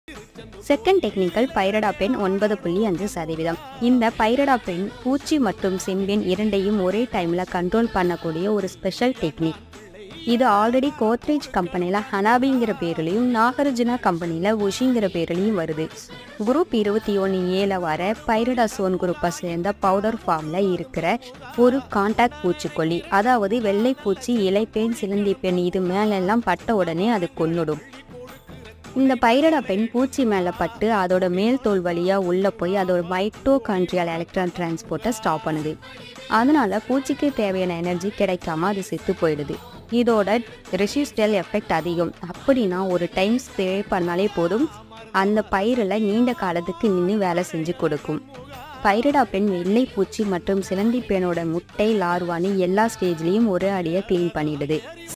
second technical பைரடா pen ஒன்பது புள்ளி அஞ்சு சதவீதம் இந்த பைரடா பென் பூச்சி மற்றும் செம்பின் இரண்டையும் ஒரே டைம்ல கண்ட்ரோல் பண்ணக்கூடிய ஒரு ஸ்பெஷல் டெக்னிக் இது ஆல்ரெடி கோத்ரேஜ் கம்பெனியில் ஹனாபிங்கிற பேர்லையும் நாகார்ஜுனா கம்பெனியில் உஷிங்கிற பேர்லையும் வருது குரூப் இருபத்தி ஒன்று ஏல வர பைரடாசோன் குரூப்பை சேர்ந்த பவுடர் ஃபார்மில் இருக்கிற ஒரு காண்டாக்ட் பூச்சிக்கொல்லி அதாவது வெள்ளை பூச்சி இலைப்பெண் சிலந்திப்பெண் இது மேலெல்லாம் பட்ட உடனே அது கொன்னுடும் இந்த பைரடா பெண் பூச்சி மேலே பட்டு அதோட மேல் தோல் வழியாக உள்ளே போய் அதோட மைட்டோகான்ட்ரியல் எலக்ட்ரான் டிரான்ஸ்போர்ட்டை ஸ்டாப் பண்ணுது அதனால பூச்சிக்கு தேவையான எனர்ஜி கிடைக்காம அது செத்து போயிடுது இதோட ரெசிஸ்டல் எஃபெக்ட் அதிகம் அப்படின்னா ஒரு டைம் ஸ்ப்ரே பண்ணாலே போதும் அந்த பயிரில் நீண்ட காலத்துக்கு நின்று வேலை செஞ்சு கொடுக்கும் பைரடா பெண் வெள்ளை பூச்சி மற்றும் சிலந்தி பெண்ணோட முட்டை லார்வானு எல்லா ஸ்டேஜ்லேயும் ஒரே அடியாக க்ளீன் பண்ணிடுது